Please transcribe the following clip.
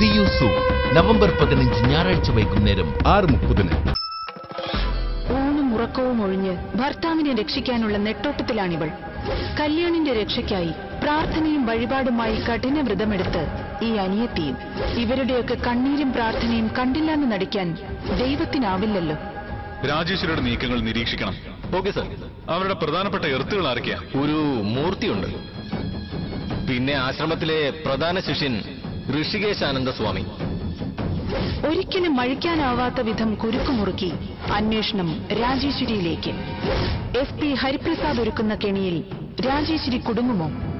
C U സൂ November പതിനഞ്ച് ഞായറാഴ്ച വൈകുന്നേരം ആറ് മുപ്പതിന് ഊണും ഉറക്കവും ഒഴിഞ്ഞ് ഭർത്താവിനെ രക്ഷിക്കാനുള്ള നെട്ടോട്ടത്തിലാണിവൾ കല്യാണിന്റെ രക്ഷയ്ക്കായി പ്രാർത്ഥനയും വഴിപാടുമായി കഠിന വ്രതമെടുത്ത് ഈ അനിയത്തിയും ഇവരുടെയൊക്കെ കണ്ണീരും പ്രാർത്ഥനയും കണ്ടില്ലെന്ന് നടിക്കാൻ ദൈവത്തിനാവില്ലല്ലോ രാജേശ്വരിയുടെ നീക്കങ്ങൾ നിരീക്ഷിക്കണം ഓക്കെ സർ അവരുടെ പ്രധാനപ്പെട്ട എർത്തുകൾ ആരൊക്കെയാ ഒരു മൂർത്തിയുണ്ട് പിന്നെ ആശ്രമത്തിലെ പ്രധാന ശിഷ്യൻ ഋഷികേശാനന്ദ സ്വാമി ഒരിക്കലും മഴിക്കാനാവാത്ത വിധം കുരുക്കുമുറുക്കി അന്വേഷണം രാജേശ്വരിയിലേക്ക് എസ് പി ഹരിപ്രസാദ് ഒരുക്കുന്ന കെണിയിൽ രാജേശ്വരി കുടുങ്ങുമോ